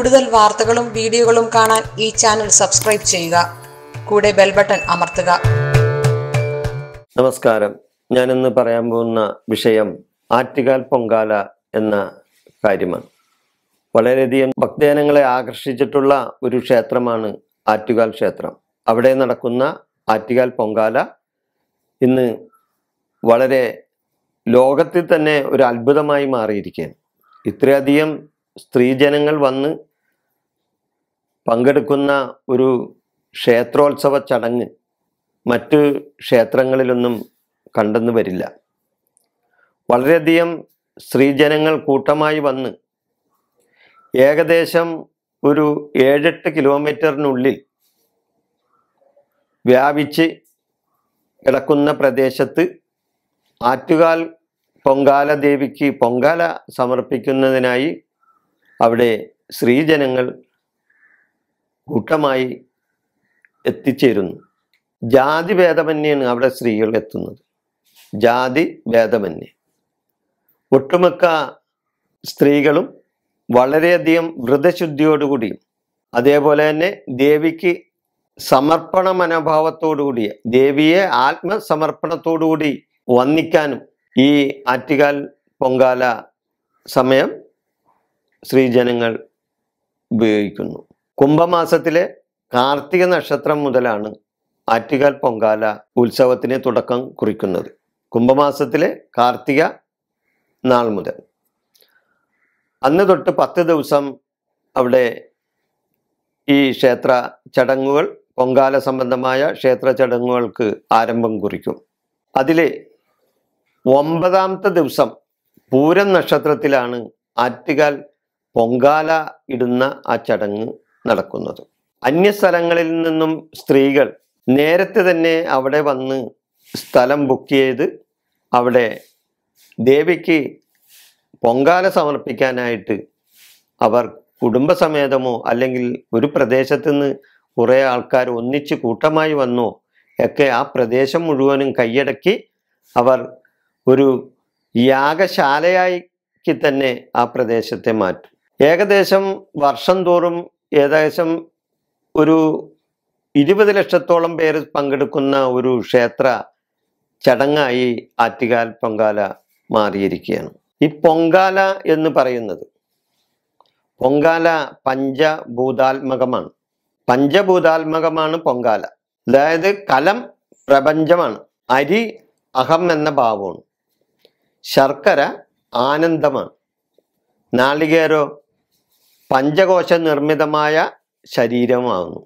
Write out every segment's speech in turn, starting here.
കൂടുതൽ വാർത്തകളും വീഡിയോകളും കാണാൻ ഈ ചാനൽ സബ്സ്ക്രൈബ് ചെയ്യുക കൂടെ ബെൽ ബട്ടൺ അമർത്തുക നമസ്കാരം ഞാനിന്ന് പറയാൻ പോകുന്ന വിഷയം ആറ്റുകാൽ പൊങ്കാല എന്ന കാര്യമാണ് വളരെയധികം ഭക്തജനങ്ങളെ ആകർഷിച്ചിട്ടുള്ള ഒരു ക്ഷേത്രമാണ് ആറ്റുകാൽ ക്ഷേത്രം അവിടെ നടക്കുന്ന ആറ്റുകാൽ പൊങ്കാല ഇന്ന് വളരെ ലോകത്തിൽ തന്നെ ഒരു അത്ഭുതമായി മാറിയിരിക്കുകയാണ് ഇത്രയധികം സ്ത്രീജനങ്ങൾ വന്ന് പങ്കെടുക്കുന്ന ഒരു ക്ഷേത്രോത്സവ ചടങ്ങ് മറ്റ് ക്ഷേത്രങ്ങളിലൊന്നും കണ്ടെന്ന് വരില്ല വളരെയധികം സ്ത്രീജനങ്ങൾ കൂട്ടമായി വന്ന് ഏകദേശം ഒരു ഏഴെട്ട് കിലോമീറ്ററിനുള്ളിൽ വ്യാപിച്ച് കിടക്കുന്ന പ്രദേശത്ത് ആറ്റുകാൽ പൊങ്കാല ദേവിക്ക് പൊങ്കാല സമർപ്പിക്കുന്നതിനായി അവിടെ സ്ത്രീജനങ്ങൾ കൂട്ടമായി എത്തിച്ചേരുന്നു ജാതി ഭേദമന്യാണ് അവിടെ സ്ത്രീകൾ എത്തുന്നത് ജാതി ഭേദമന്യേ ഒട്ടുമിക്ക സ്ത്രീകളും വളരെയധികം വ്രതശുദ്ധിയോടുകൂടിയും അതേപോലെ തന്നെ ദേവിക്ക് സമർപ്പണ മനോഭാവത്തോടുകൂടിയ ദേവിയെ ആത്മസമർപ്പണത്തോടുകൂടി വന്ദിക്കാനും ഈ ആറ്റുകാൽ പൊങ്കാല സമയം സ്ത്രീജനങ്ങൾ ഉപയോഗിക്കുന്നു കുംഭമാസത്തിലെ കാർത്തിക നക്ഷത്രം മുതലാണ് ആറ്റുകാൽ പൊങ്കാല ഉത്സവത്തിന് തുടക്കം കുറിക്കുന്നത് കുംഭമാസത്തിലെ കാർത്തിക നാൾ മുതൽ അന്ന് തൊട്ട് പത്ത് ദിവസം അവിടെ ഈ ക്ഷേത്ര ചടങ്ങുകൾ പൊങ്കാല സംബന്ധമായ ക്ഷേത്ര ചടങ്ങുകൾക്ക് ആരംഭം കുറിക്കും അതിൽ ഒമ്പതാമത്തെ ദിവസം പൂരം നക്ഷത്രത്തിലാണ് ആറ്റുകാൽ പൊങ്കാല ഇടുന്ന ആ ചടങ്ങ് നടക്കുന്നത് അന്യസ്ഥലങ്ങളിൽ നിന്നും സ്ത്രീകൾ നേരത്തെ തന്നെ അവിടെ വന്ന് സ്ഥലം ബുക്ക് ചെയ്ത് അവിടെ ദേവിക്ക് പൊങ്കാല സമർപ്പിക്കാനായിട്ട് അവർ കുടുംബസമേതമോ അല്ലെങ്കിൽ ഒരു പ്രദേശത്ത് നിന്ന് കുറേ ആൾക്കാർ ഒന്നിച്ച് കൂട്ടമായി വന്നോ ഒക്കെ ആ പ്രദേശം മുഴുവനും കൈയടക്കി അവർ ഒരു യാഗശാലയാക്കി തന്നെ ആ പ്രദേശത്തെ മാറ്റും ഏകദേശം വർഷം തോറും ഏകദേശം ഒരു ഇരുപത് ലക്ഷത്തോളം പേര് പങ്കെടുക്കുന്ന ഒരു ക്ഷേത്ര ചടങ്ങായി ആറ്റുകാൽ പൊങ്കാല മാറിയിരിക്കുകയാണ് ഈ പൊങ്കാല എന്ന് പറയുന്നത് പൊങ്കാല പഞ്ചഭൂതാത്മകമാണ് പഞ്ചഭൂതാത്മകമാണ് പൊങ്കാല അതായത് കലം പ്രപഞ്ചമാണ് അരി അഹം എന്ന ഭാവമാണ് ശർക്കര ആനന്ദമാണ് നാളികേരോ പഞ്ചകോശ നിർമ്മിതമായ ശരീരമാകുന്നു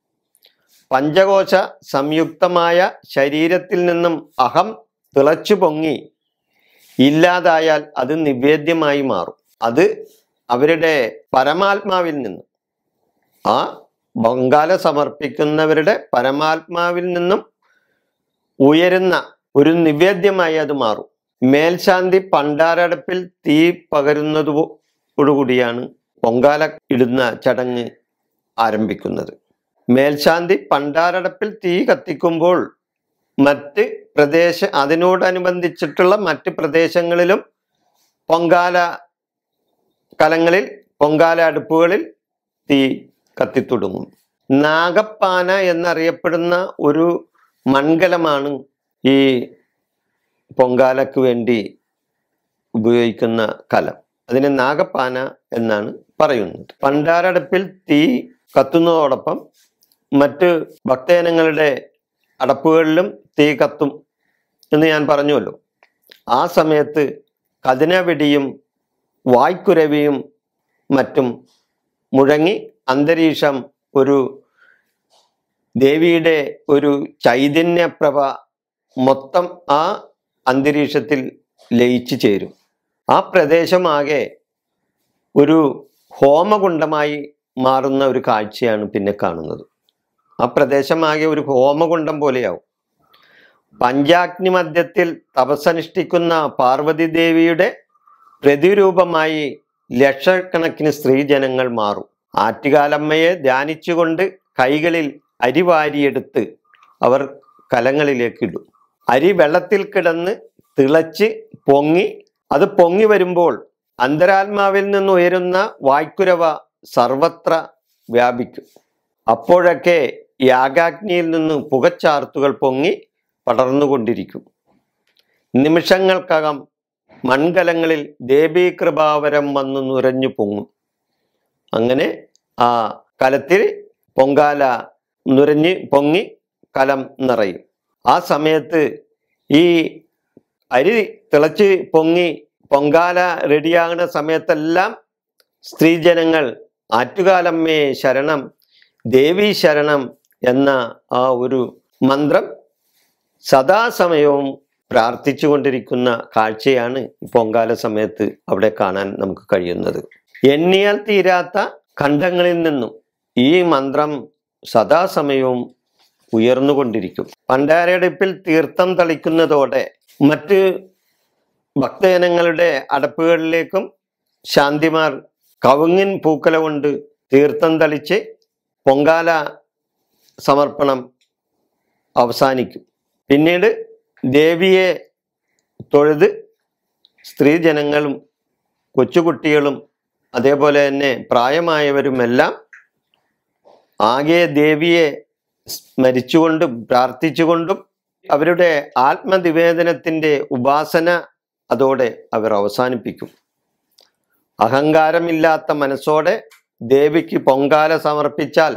പഞ്ചകോശ സംയുക്തമായ ശരീരത്തിൽ നിന്നും അഹം തിളച്ചു പൊങ്ങി ഇല്ലാതായാൽ അത് നിവേദ്യമായി മാറും അത് അവരുടെ പരമാത്മാവിൽ നിന്നും ആ ബംഗാല സമർപ്പിക്കുന്നവരുടെ പരമാത്മാവിൽ നിന്നും ഉയരുന്ന ഒരു നിവേദ്യമായി അത് മാറും മേൽശാന്തി പണ്ടാരടപ്പിൽ തീ പകരുന്നതോടുകൂടിയാണ് പൊങ്കാല ഇടുന്ന ചടങ്ങ് ആരംഭിക്കുന്നത് മേൽശാന്തി പണ്ടാരടപ്പിൽ തീ കത്തിക്കുമ്പോൾ മറ്റ് പ്രദേശ അതിനോടനുബന്ധിച്ചിട്ടുള്ള മറ്റ് പ്രദേശങ്ങളിലും പൊങ്കാല കലങ്ങളിൽ പൊങ്കാല അടുപ്പുകളിൽ തീ കത്തിത്തുടങ്ങും നാഗപ്പാന എന്നറിയപ്പെടുന്ന ഒരു മൺകലമാണ് ഈ പൊങ്കാലക്ക് വേണ്ടി ഉപയോഗിക്കുന്ന കലം അതിനെ നാഗപ്പാന എന്നാണ് പറയുന്നത് പണ്ടാരടപ്പിൽ തീ കത്തുന്നതോടൊപ്പം മറ്റ് ഭക്തജനങ്ങളുടെ അടപ്പുകളിലും തീ കത്തും എന്ന് ഞാൻ പറഞ്ഞുവല്ലോ ആ സമയത്ത് കതിനവെടിയും വായ്ക്കുരവിയും മറ്റും മുഴങ്ങി അന്തരീക്ഷം ഒരു ദേവിയുടെ ഒരു ചൈതന്യപ്രഭ മൊത്തം ആ അന്തരീക്ഷത്തിൽ ലയിച്ചു ചേരും ആ പ്രദേശമാകെ ഒരു ഹോമകുണ്ഡമായി മാറുന്ന ഒരു കാഴ്ചയാണ് പിന്നെ കാണുന്നത് ആ പ്രദേശമാകെ ഒരു ഹോമകുണ്ഡം പോലെയാവും പഞ്ചാഗ്നി മധ്യത്തിൽ തപസ്സനുഷ്ഠിക്കുന്ന പാർവതി ദേവിയുടെ പ്രതിരൂപമായി ലക്ഷക്കണക്കിന് സ്ത്രീജനങ്ങൾ മാറും ആറ്റുകാലമ്മയെ ധ്യാനിച്ചുകൊണ്ട് കൈകളിൽ അരി വാരിയെടുത്ത് അവർ കലങ്ങളിലേക്ക് ഇടും അരി വെള്ളത്തിൽ കിടന്ന് തിളച്ച് പൊങ്ങി അത് പൊങ്ങി വരുമ്പോൾ അന്തരാത്മാവിൽ നിന്ന് ഉയരുന്ന വായ്ക്കുരവ സർവത്ര വ്യാപിക്കും അപ്പോഴൊക്കെ യാഗാഗ്നിയിൽ നിന്ന് പുകച്ചാർത്തുകൾ പൊങ്ങി പടർന്നുകൊണ്ടിരിക്കും നിമിഷങ്ങൾക്കകം മൺകലങ്ങളിൽ ദേവീകൃപാവരം വന്നു നുരഞ്ഞു പൊങ്ങും അങ്ങനെ ആ കലത്തിൽ പൊങ്കാല നുരഞ്ഞ് പൊങ്ങി കലം നിറയും ആ സമയത്ത് ഈ അരി തിളച്ച് പൊങ്ങി പൊങ്കാല റെഡിയാകുന്ന സമയത്തെല്ലാം സ്ത്രീജനങ്ങൾ ആറ്റുകാലമ്മേ ശരണം ദേവി ശരണം എന്ന ആ ഒരു മന്ത്രം സദാസമയവും പ്രാർത്ഥിച്ചു കൊണ്ടിരിക്കുന്ന കാഴ്ചയാണ് ഈ പൊങ്കാല സമയത്ത് അവിടെ കാണാൻ നമുക്ക് കഴിയുന്നത് എണ്ണിയാൽ തീരാത്ത ഖണ്ഡങ്ങളിൽ നിന്നും ഈ മന്ത്രം സദാസമയവും ഉയർന്നുകൊണ്ടിരിക്കും പണ്ടാരടുപ്പിൽ തീർത്ഥം തളിക്കുന്നതോടെ മറ്റ് ഭക്തജനങ്ങളുടെ അടപ്പുകളിലേക്കും ശാന്തിമാർ കവുങ്ങിൻ പൂക്കല കൊണ്ട് തീർത്ഥം തളിച്ച് പൊങ്കാല സമർപ്പണം അവസാനിക്കും പിന്നീട് ദേവിയെ തൊഴുത് സ്ത്രീജനങ്ങളും കൊച്ചുകുട്ടികളും അതേപോലെ തന്നെ പ്രായമായവരുമെല്ലാം ആകെ ദേവിയെ സ്മരിച്ചുകൊണ്ടും പ്രാർത്ഥിച്ചുകൊണ്ടും അവരുടെ ആത്മനിവേദനത്തിൻ്റെ ഉപാസന അതോടെ അവർ അവസാനിപ്പിക്കും അഹങ്കാരമില്ലാത്ത മനസ്സോടെ ദേവിക്ക് പൊങ്കാല സമർപ്പിച്ചാൽ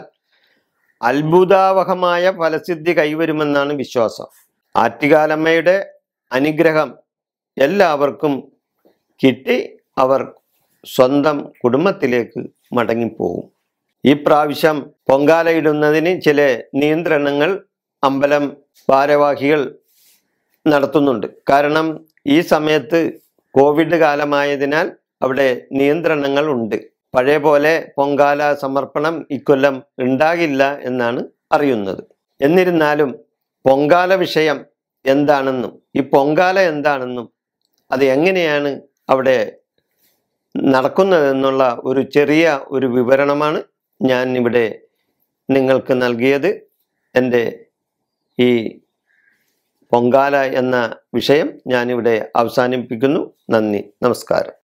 അത്ഭുതാവഹമായ ഫലസിദ്ധി കൈവരുമെന്നാണ് വിശ്വാസം ആറ്റുകാലമ്മയുടെ അനുഗ്രഹം എല്ലാവർക്കും കിട്ടി അവർ സ്വന്തം കുടുംബത്തിലേക്ക് മടങ്ങിപ്പോകും ഈ പ്രാവശ്യം പൊങ്കാല ഇടുന്നതിന് ചില നിയന്ത്രണങ്ങൾ അമ്പലം ഭാരവാഹികൾ നടത്തുന്നുണ്ട് കാരണം ഈ സമയത്ത് കോവിഡ് കാലമായതിനാൽ അവിടെ നിയന്ത്രണങ്ങൾ ഉണ്ട് പഴയ പോലെ പൊങ്കാല സമർപ്പണം ഇക്കൊല്ലം ഉണ്ടാകില്ല എന്നാണ് അറിയുന്നത് എന്നിരുന്നാലും പൊങ്കാല വിഷയം എന്താണെന്നും ഈ പൊങ്കാല എന്താണെന്നും അത് എങ്ങനെയാണ് അവിടെ നടക്കുന്നതെന്നുള്ള ഒരു ചെറിയ ഒരു വിവരണമാണ് ഞാൻ ഇവിടെ നിങ്ങൾക്ക് നൽകിയത് എൻ്റെ ഈ പൊങ്കാല എന്ന വിഷയം ഞാനിവിടെ അവസാനിപ്പിക്കുന്നു നന്ദി നമസ്കാരം